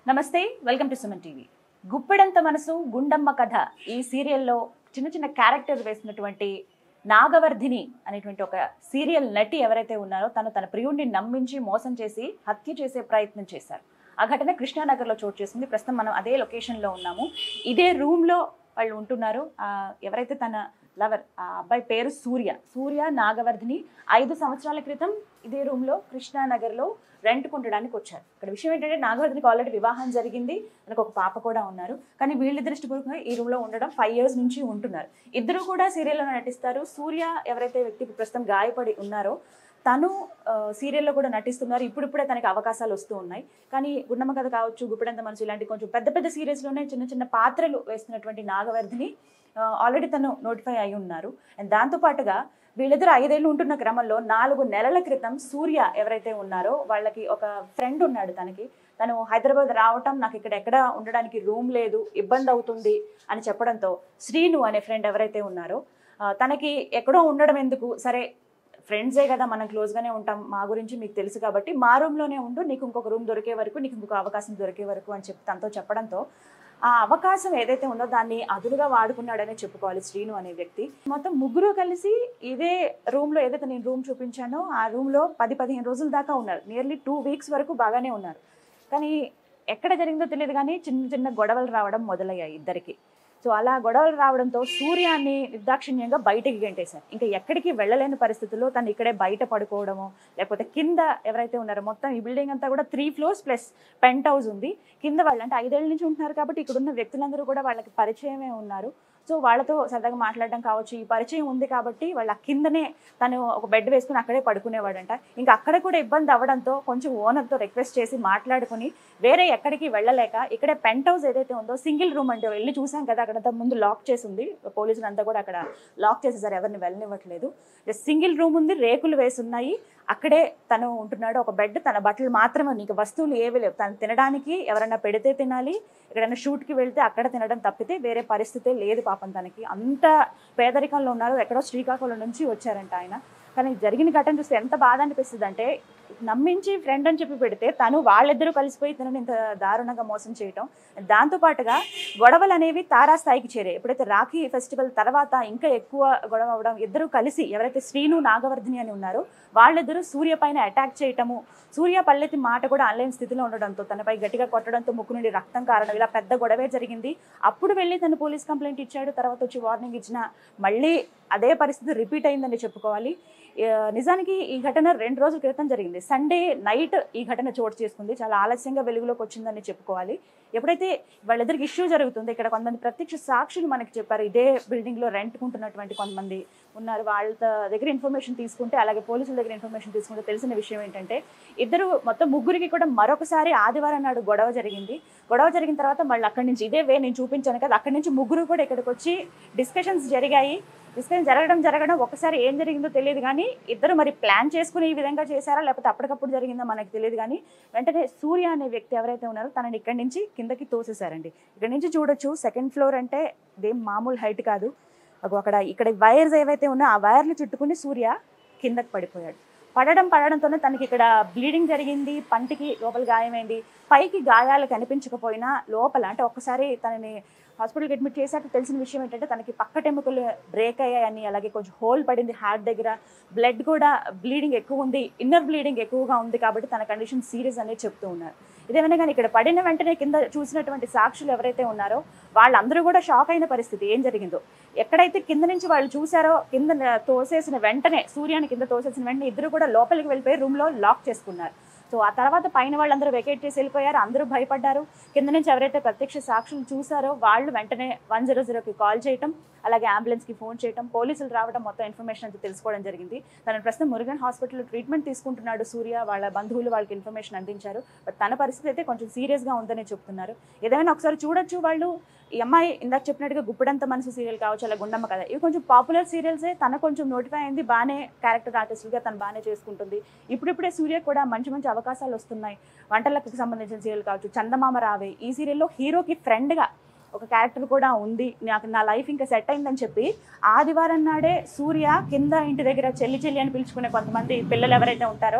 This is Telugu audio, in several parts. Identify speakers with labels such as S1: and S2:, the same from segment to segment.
S1: నమస్తే welcome to Suman TV Guppedantha Manasu Gundamma కథ ఈ సీరియల్లో చిన్న చిన్న క్యారెక్టర్ వేసినటువంటి నాగవర్ధిని అనేటువంటి ఒక సీరియల్ నటి ఎవరైతే ఉన్నారో తను తన ప్రియుడిని నమ్మించి మోసం చేసి హత్య చేసే ప్రయత్నం చేశారు ఆ ఘటన కృష్ణానగర్లో చోటు చేసుకుంది ప్రస్తుతం మనం అదే లొకేషన్లో ఉన్నాము ఇదే రూమ్లో వాళ్ళు ఉంటున్నారు ఆ ఎవరైతే తన లవర్ ఆ అబ్బాయి పేరు సూర్య సూర్య నాగవర్ధిని ఐదు సంవత్సరాల క్రితం ఇదే రూమ్లో కృష్ణానగర్లో రెంట్ ఉండడానికి వచ్చారు ఇక్కడ విషయం ఏంటంటే నాగవర్ధినికి ఆల్రెడీ వివాహం జరిగింది మనకు ఒక పాప కూడా ఉన్నారు కానీ వీళ్ళిద్దరు ఇష్టపూర్వకంగా ఈ రూమ్లో ఉండడం ఫైవ్ ఇయర్స్ నుంచి ఉంటున్నారు ఇద్దరు కూడా సీరియల్లో నటిస్తారు సూర్య ఎవరైతే వ్యక్తి ఇప్పుడు ప్రస్తుతం గాయపడి ఉన్నారో తను ఆ, సీరియల్లో కూడా నటిస్తున్నారు ఇప్పుడిప్పుడే తనకి అవకాశాలు వస్తూ ఉన్నాయి కానీ గుండమ్మ కథ కావచ్చు గుప్పెడంత మనసు ఇలాంటి కొంచెం పెద్ద పెద్ద సీరియల్స్లోనే చిన్న చిన్న పాత్రలు వేస్తున్నటువంటి నాగవర్ధిని ఆల్రెడీ తను నోటిఫై అయి ఉన్నారు అండ్ దాంతోపాటుగా వీళ్ళిద్దరు ఐదేళ్ళు ఉంటున్న క్రమంలో నాలుగు నెలల క్రితం సూర్య ఎవరైతే ఉన్నారో వాళ్ళకి ఒక ఫ్రెండ్ ఉన్నాడు తనకి తను హైదరాబాద్ రావటం నాకు ఇక్కడ ఎక్కడ ఉండడానికి రూమ్ లేదు ఇబ్బంది అవుతుంది అని చెప్పడంతో శ్రీను అనే ఫ్రెండ్ ఎవరైతే ఉన్నారో ఆ, తనకి ఎక్కడో ఉండడం ఎందుకు సరే ఫ్రెండ్సే కదా మనం క్లోజ్గానే ఉంటాం మా గురించి మీకు తెలుసు కాబట్టి మా రూమ్లోనే ఉండు నీకు ఇంకొక రూమ్ దొరికే వరకు నీకు ఇంకొక అవకాశం దొరికే వరకు అని చెప్పి తనతో చెప్పడంతో ఆ అవకాశం ఏదైతే ఉందో దాన్ని అదునుగా వాడుకున్నాడనే చెప్పుకోవాలి శ్రీను అనే వ్యక్తి మొత్తం ముగ్గురు కలిసి ఇదే రూమ్లో ఏదైతే నేను రూమ్ చూపించానో ఆ రూమ్లో పది పదిహేను రోజుల దాకా ఉన్నారు నియర్లీ టూ వీక్స్ వరకు బాగానే ఉన్నారు కానీ ఎక్కడ జరిగిందో తెలియదు కానీ చిన్న చిన్న గొడవలు రావడం మొదలయ్యాయి ఇద్దరికి సో అలా గొడవలు రావడంతో సూర్యాన్ని నిర్దాక్షిణ్యంగా బయటికి గంటేశారు ఇంకా ఎక్కడికి వెళ్ళలేని పరిస్థితుల్లో తను ఇక్కడే బయట పడుకోవడము లేకపోతే కింద ఎవరైతే ఉన్నారో మొత్తం ఈ బిల్డింగ్ అంతా కూడా three floors plus penthouse ఉంది కింద వాళ్ళు అంటే ఐదేళ్ల నుంచి ఉంటున్నారు కాబట్టి ఇక్కడ ఉన్న వ్యక్తులందరూ కూడా వాళ్ళకి పరిచయమే ఉన్నారు సో వాళ్ళతో సరదాగా మాట్లాడడం కావచ్చు ఈ పరిచయం ఉంది కాబట్టి వాళ్ళ కిందనే తను ఒక బెడ్ వేసుకుని అక్కడే పడుకునేవాడంట ఇంకా అక్కడ కూడా ఇబ్బంది అవ్వడంతో కొంచెం ఓనర్తో రిక్వెస్ట్ చేసి మాట్లాడుకుని వేరే ఎక్కడికి వెళ్ళలేక ఇక్కడే పెంట్ హౌస్ ఏదైతే ఉందో సింగిల్ రూమ్ అంటే వెళ్ళి చూసాం కదా అక్కడ ముందు లాక్ చేసి ఉంది పోలీసులు అంతా కూడా అక్కడ లాక్ చేసేసారు ఎవరిని వెళ్ళనివ్వట్లేదు సింగిల్ రూమ్ ఉంది రేకులు వేసి ఉన్నాయి అక్కడే తను ఉంటున్నాడు ఒక బెడ్ తన బట్టలు మాత్రమే నీకు వస్తువులు ఏవి లేవు తను తినడానికి ఎవరైనా పెడితే తినాలి ఎక్కడైనా షూట్కి వెళ్తే అక్కడ తినడం తప్పితే వేరే పరిస్థితే లేదు పాపం తనకి అంత పేదరికంలో ఉన్నారు ఎక్కడో శ్రీకాకుళం నుంచి వచ్చారంట ఆయన కానీ జరిగిన ఘటన చూస్తే ఎంత బాధ అనిపిస్తుంది అంటే నమ్మించి ఫ్రెండ్ అని చెప్పి పెడితే తను వాళ్ళిద్దరూ కలిసిపోయి తనని ఇంత దారుణంగా మోసం చేయటం దాంతోపాటుగా గొడవలు అనేవి తారాస్థాయికి చేరాయి ఎప్పుడైతే రాఖీ ఫెస్టివల్ తర్వాత ఇంకా ఎక్కువ గొడవ అవడం ఇద్దరు కలిసి ఎవరైతే శ్రీను నాగవర్ధిని అని ఉన్నారో వాళ్ళిద్దరూ సూర్య పైన అటాక్ చేయటము సూర్య పల్లెతి మాట కూడా ఆన్లైన్ స్థితిలో ఉండడంతో తనపై గట్టిగా కొట్టడంతో ముక్కు నుండి రక్తం కారణం ఇలా పెద్ద గొడవే జరిగింది అప్పుడు వెళ్ళి తను పోలీస్ కంప్లైంట్ ఇచ్చాడు తర్వాత వచ్చి వార్నింగ్ ఇచ్చిన మళ్ళీ అదే పరిస్థితి రిపీట్ అయిందని చెప్పుకోవాలి ఆ, నిజానికి ఈ ఘటన రెండు రోజుల క్రితం జరిగింది సండే నైట్ ఈ ఘటన చోటు చేసుకుంది చాలా ఆలస్యంగా వెలుగులోకి వచ్చిందని చెప్పుకోవాలి ఎప్పుడైతే వాళ్ళిద్దరికి ఇష్యూ జరుగుతుంది ఇక్కడ కొంతమంది ప్రత్యక్ష సాక్షులు మనకి చెప్పారు ఇదే బిల్డింగ్లో రెంట్కుంటున్నటువంటి కొంతమంది ఉన్నారు వాళ్ళ దగ్గర ఇన్ఫర్మేషన్ తీసుకుంటే అలాగే పోలీసుల దగ్గర ఇన్ఫర్మేషన్ తీసుకుంటే తెలిసిన విషయం ఏంటంటే ఇద్దరు మొత్తం ముగ్గురికి కూడా మరొకసారి ఆదివారం నాడు గొడవ జరిగింది గొడవ జరిగిన తర్వాత మళ్ళీ అక్కడి నుంచి ఇదే వే నేను చూపించాను కదా అక్కడి నుంచి ముగ్గురు కూడా ఇక్కడికి వచ్చి డిస్కషన్స్ జరిగాయి డిస్కషన్ జరగడం జరగడం ఒకసారి ఏం జరిగిందో తెలియదు కానీ ఇద్దరు మరి ప్లాన్ చేసుకుని ఈ విధంగా చేశారా లేకపోతే అప్పటికప్పుడు జరిగిందో మనకు తెలియదు కానీ వెంటనే సూర్య అనే వ్యక్తి ఎవరైతే ఉన్నారో తనని ఇక్కడి నుంచి కిందకి తోసేశారండి ఇక్కడి నుంచి చూడొచ్చు సెకండ్ ఫ్లోర్ అంటే ఇదేం మామూలు హైట్ కాదు అగో అక్కడ ఇక్కడ వైర్స్ ఏవైతే ఉన్నాయో ఆ వైర్లు చుట్టుకుని సూర్య కిందకి పడిపోయాడు పడడం పడడంతోనే తనకి ఇక్కడ బ్లీడింగ్ జరిగింది పంటికి లోపల గాయమైంది పైకి గాయాలు కనిపించకపోయినా లోపల అంటే ఒక్కసారి తనని హాస్పిటల్కి అడ్మిట్ చేశాక తెలిసిన విషయం ఏంటంటే తనకి పక్కటెముకలు బ్రేక్ అయ్యాయని అలాగే కొంచెం హోల్ పడింది హార్ట్ దగ్గర బ్లడ్ కూడా బ్లీడింగ్ ఎక్కువ ఉంది ఇన్నర్ బ్లీడింగ్ ఎక్కువగా ఉంది కాబట్టి తన కండిషన్ సీరియస్ అనేది చెప్తూ ఉన్నారు ఇదేమైనా కానీ ఇక్కడ పడిన వెంటనే కింద చూసినటువంటి సాక్షులు ఎవరైతే ఉన్నారో వాళ్ళందరూ కూడా షాక్ అయిన పరిస్థితి ఏం జరిగిందో ఎక్కడైతే కింద నుంచి వాళ్ళు చూసారో కింద తోసేసిన వెంటనే సూర్యాన్ని కింద తోసేసిన వెంటనే ఇద్దరు కూడా లోపలికి వెళ్ళిపోయి రూమ్లో లాక్ చేసుకున్నారు సో ఆ తర్వాత పైన వాళ్ళందరూ వెకేట్ చేసి వెళ్ళిపోయారు అందరూ భయపడ్డారు కింద నుంచి ఎవరైతే ప్రత్యక్ష సాక్షులు చూసారో వాళ్ళు వెంటనే వన్ జీరో జీరోకి కాల్ చేయటం అలాగే అంబులెన్స్కి ఫోన్ చేయటం పోలీసులు రావడం మొత్తం ఇన్ఫర్మేషన్ అంతా తెలుసుకోవడం జరిగింది తన ప్రస్తుతం మురుగన్ హాస్పిటల్లో ట్రీట్మెంట్ తీసుకుంటున్నాడు సూర్య వాళ్ళ బంధువులు వాళ్ళకి ఇన్ఫర్మేషన్ అందించారు బట్ తన పరిస్థితి అయితే కొంచెం సీరియస్గా ఉందని చెప్తున్నారు ఏదైనా ఒకసారి చూడొచ్చు వాళ్ళు ఈ అమ్మాయి ఇందాక చెప్పినట్టుగా గుప్పెడంత మనసు సీరియల్ కావచ్చు అలా గుండమ్మ కదా ఇవి కొంచెం పాపులర్ సీరియల్సే తన కొంచెం నోటిఫై అయింది బాగానే క్యారెక్టర్ ఆర్టిస్ట్గా తను బాగానే చేసుకుంటుంది ఇప్పుడిప్పుడే సూర్య కూడా మంచి మంచి అవకాశాలు వస్తున్నాయి వంటలకు సంబంధించిన సీరియల్ కావచ్చు చందమామ రావే ఈ సీరియల్లో హీరోకి ఫ్రెండ్గా ఒక క్యారెక్టర్ కూడా ఉంది నాకు నా లైఫ్ ఇంకా సెట్ అయిందని చెప్పి ఆదివారం నాడే సూర్య కింద ఇంటి దగ్గర చెల్లి చెల్లి అని పిలుచుకునే కొంతమంది పిల్లలు ఎవరైతే ఉంటారో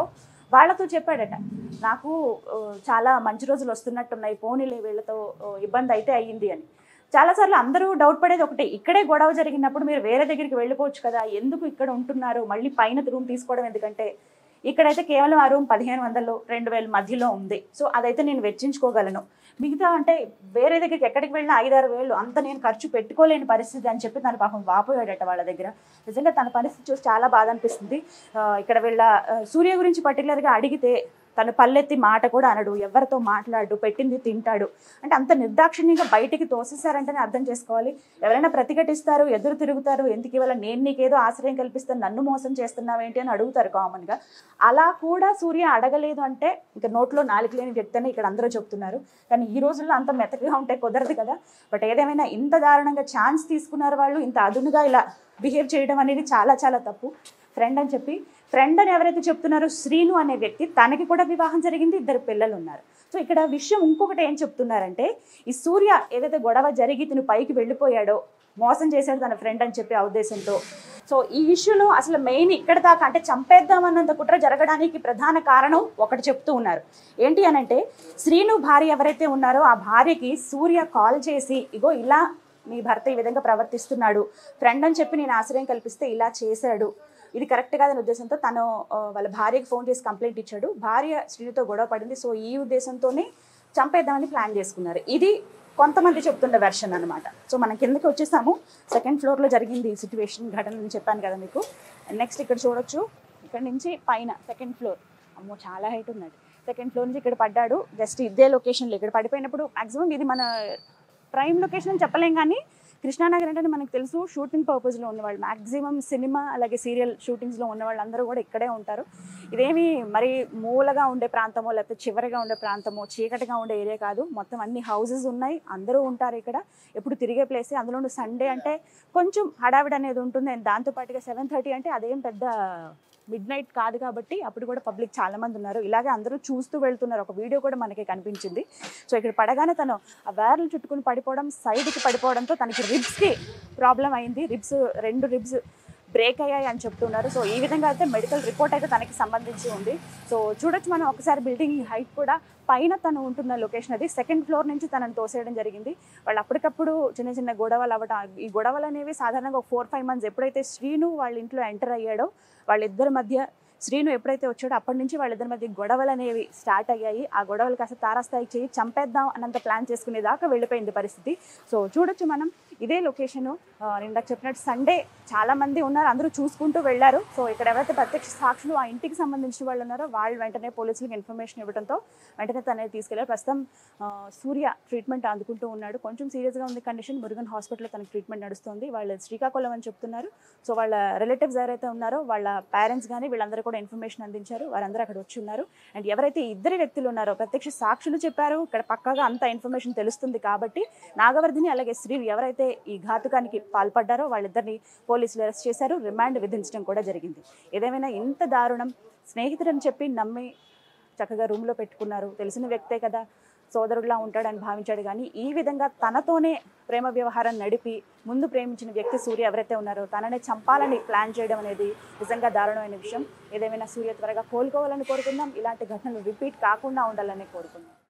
S1: వాళ్ళతో చెప్పాడట నాకు ఆ, చాలా మంచి రోజులు వస్తున్నట్టున్నాయి పోనీలే వీళ్ళతో ఆ, ఇబ్బంది అయితే అయ్యింది అని చాలాసార్లు అందరూ డౌట్ పడేది ఒకటే ఇక్కడే గొడవ జరిగినప్పుడు మీరు వేరే దగ్గరికి వెళ్ళిపోవచ్చు కదా ఎందుకు ఇక్కడ ఉంటున్నారు మళ్ళీ పైన రూమ్ తీసుకోవడం ఎందుకంటే ఇక్కడైతే కేవలం ఆ రూమ్ పదిహేను వందలు రెండు వేల మధ్యలో ఉంది సో అదైతే నేను వెచ్చించుకోగలను మిగతా అంటే వేరే దగ్గరికి ఎక్కడికి వెళ్ళినా ఐదారు వేలు అంత నేను ఖర్చు పెట్టుకోలేని పరిస్థితి అని చెప్పి తన పాపం వాపోయాడట వాళ్ళ దగ్గర నిజంగా తన పరిస్థితి చూసి చాలా బాధ అనిపిస్తుంది ఆ, ఇక్కడ వీళ్ళ ఆ, సూర్య గురించి పర్టికులర్గా అడిగితే తను పల్లెత్తి మాట కూడా అనడు ఎవరితో మాట్లాడు పెట్టింది తింటాడు అంటే అంత నిర్దాక్షిణ్యంగా బయటికి తోసేశారంటేనే అర్థం చేసుకోవాలి ఎవరైనా ప్రతిఘటిస్తారు ఎదురు తిరుగుతారు ఎందుకు ఇవాళ నేను నీకేదో ఆశ్రయం కల్పిస్తాను నన్ను మోసం చేస్తున్నావేంటి అని అడుగుతారు కామన్గా అలా కూడా సూర్య అడగలేదు అంటే ఇంకా నోట్లో నాలుగు లేని వ్యక్తి అని ఇక్కడ అందరూ చెప్తున్నారు కానీ ఈ రోజుల్లో అంత మెత్తగా ఉంటే కుదరదు కదా బట్ ఏదేమైనా ఇంత దారుణంగా ఛాన్స్ తీసుకున్నారు వాళ్ళు ఇంత అదునుగా ఇలా బిహేవ్ చేయడం అనేది చాలా చాలా తప్పు ఫ్రెండ్ అని చెప్పి ఫ్రెండ్ అని ఎవరైతే చెప్తున్నారో శ్రీను అనే వ్యక్తి తనకి కూడా వివాహం జరిగింది ఇద్దరు పిల్లలు ఉన్నారు సో ఇక్కడ విషయం ఇంకొకటి ఏం చెప్తున్నారంటే ఈ సూర్య ఏదైతే గొడవ జరిగి తను పైకి వెళ్ళిపోయాడో మోసం చేశాడు తన ఫ్రెండ్ అని చెప్పి ఆ ఉద్దేశంతో సో ఈ ఇష్యూలో అసలు మెయిన్ ఇక్కడ దాకా అంటే చంపేద్దామన్నంత కుట్ర జరగడానికి ప్రధాన కారణం ఒకటి చెప్తూ ఉన్నారు ఏంటి అనంటే శ్రీను భార్య ఎవరైతే ఉన్నారో ఆ భార్యకి సూర్య కాల్ చేసి ఇగో ఇలా మీ భర్త ఈ విధంగా ప్రవర్తిస్తున్నాడు ఫ్రెండ్ అని చెప్పి నేను ఆశ్రయం కల్పిస్తే ఇలా చేశాడు ఇది కరెక్ట్ కాదని ఉద్దేశంతో తను ఆ, వాళ్ళ భార్యకి ఫోన్ చేసి కంప్లైంట్ ఇచ్చాడు భార్య శ్రీనితో గొడవ పడింది సో ఈ ఉద్దేశంతోనే చంపేద్దామని ప్లాన్ చేసుకున్నారు ఇది కొంతమంది చెప్తున్న వెర్షన్ అనమాట సో మనం కిందకి వచ్చేసాము సెకండ్ ఫ్లోర్లో జరిగింది ఈ సిచ్యువేషన్ ఘటన అని చెప్పాను కదా మీకు నెక్స్ట్ ఇక్కడ చూడొచ్చు ఇక్కడ నుంచి పైన సెకండ్ ఫ్లోర్ అమ్మో చాలా హైట్ ఉన్నది సెకండ్ ఫ్లోర్ నుంచి ఇక్కడ పడ్డాడు జస్ట్ ఇదే లొకేషన్లో ఇక్కడ పడిపోయినప్పుడు మాక్సిమం ఇది మన ప్రైమ్ లొకేషన్ అని చెప్పలేం కానీ కృష్ణానగర్ అంటే మనకు తెలుసు షూటింగ్ పర్పస్లో ఉన్నవాళ్ళు మాక్సిమం సినిమా అలాగే సీరియల్ షూటింగ్స్లో ఉన్న వాళ్ళందరూ కూడా ఇక్కడే ఉంటారు ఇదేమి మరి మూలగా ఉండే ప్రాంతమో లేకపోతే చివరిగా ఉండే ప్రాంతమో చీకటిగా ఉండే ఏరియా కాదు మొత్తం అన్ని హౌసెస్ ఉన్నాయి అందరూ ఉంటారు ఇక్కడ ఎప్పుడు తిరిగే ప్లేసే అందులో సండే అంటే కొంచెం హడావిడి అనేది ఉంటుంది అండ్ దాంతోపాటుగా సెవెన్ థర్టీ అంటే అదేం పెద్ద మిడ్ నైట్ కాదు కాబట్టి అప్పుడు కూడా పబ్లిక్ చాలా మంది ఉన్నారు ఇలాగే అందరూ చూస్తూ వెళ్తున్నారు ఒక వీడియో కూడా మనకి కనిపించింది సో ఇక్కడ పడగానే తను ఆ వేర్లు చుట్టుకుని పడిపోవడం సైడ్కి పడిపోవడంతో తనకి రిబ్స్కి ప్రాబ్లం అయింది రిబ్స్ రెండు రిబ్స్ బ్రేక్ అయ్యాయి అని చెప్తున్నారు సో ఈ విధంగా అయితే మెడికల్ రిపోర్ట్ అయితే తనకి సంబంధించి ఉంది సో చూడొచ్చు మనం ఒకసారి బిల్డింగ్ హైట్ కూడా పైన తను ఉంటున్న లొకేషన్ అది సెకండ్ ఫ్లోర్ నుంచి తనని తోసేయడం జరిగింది వాళ్ళు అప్పటికప్పుడు చిన్న చిన్న గొడవలు అవ్వటం ఈ గొడవలు అనేవి సాధారణంగా ఒక ఫోర్ ఫైవ్ మంత్స్ ఎప్పుడైతే శ్రీను వాళ్ళ ఇంట్లో ఎంటర్ అయ్యాడో వాళ్ళిద్దరి మధ్య శ్రీను ఎప్పుడైతే వచ్చాడో అప్పటి నుంచి వాళ్ళిద్దరి మధ్య గొడవలు అనేవి స్టార్ట్ అయ్యాయి ఆ గొడవలు కాస్త తారాస్థాయికి చేయి చంపేద్దాం అన్నంత ప్లాన్ చేసుకునేదాకా వెళ్ళిపోయింది పరిస్థితి సో చూడొచ్చు మనం ఇదే లొకేషను నేను ఇందాక చెప్పినట్టు సండే చాలా మంది ఉన్నారు అందరూ చూసుకుంటూ వెళ్ళారు సో ఇక్కడ ఎవరైతే ప్రత్యక్ష సాక్షులు ఆ ఇంటికి సంబంధించిన వాళ్ళు ఉన్నారో వాళ్ళు వెంటనే పోలీసులకు ఇన్ఫర్మేషన్ ఇవ్వడంతో వెంటనే తనని తీసుకెళ్లారు ప్రస్తుతం ఆ, సూర్య ట్రీట్మెంట్ అందుకుంటూ ఉన్నాడు కొంచెం సీరియస్గా ఉంది కండిషన్ మురుగన్ హాస్పిటల్లో తనకి ట్రీట్మెంట్ నడుస్తుంది వాళ్ళు శ్రీకాకుళం అని చెప్తున్నారు సో వాళ్ళ రిలేటివ్స్ ఎవరైతే ఉన్నారో వాళ్ళ పేరెంట్స్ కానీ వీళ్ళందరూ కూడా ఇన్ఫర్మేషన్ అందించారు వారందరూ అక్కడ వచ్చి ఉన్నారు అండ్ ఎవరైతే ఈ ఇద్దరు వ్యక్తులు ఉన్నారో ప్రత్యక్ష సాక్షులు చెప్పారు ఇక్కడ పక్కాగా అంత ఇన్ఫర్మేషన్ తెలుస్తుంది కాబట్టి నాగవర్ధిని అలాగే శ్రీ ఎవరైతే ఈ ఘాతుకానికి పాల్పడ్డారో వాళ్ళిద్దరిని పోలీసులు అరెస్ట్ చేశారు రిమాండ్ విధించడం కూడా జరిగింది ఏదేమైనా ఇంత దారుణం స్నేహితుడని చెప్పి నమ్మి చక్కగా రూమ్లో పెట్టుకున్నారు తెలిసిన వ్యక్తే కదా సోదరుడిలా ఉంటాడని భావించాడు కానీ ఈ విధంగా తనతోనే ప్రేమ వ్యవహారం నడిపి ముందు ప్రేమించిన వ్యక్తి సూర్య ఎవరైతే ఉన్నారో తననే చంపాలని ప్లాన్ చేయడం అనేది నిజంగా దారుణమైన విషయం ఏదేమైనా సూర్య త్వరగా కోలుకోవాలని కోరుకుందాం ఇలాంటి ఘటనలు రిపీట్ కాకుండా ఉండాలని కోరుకుందాం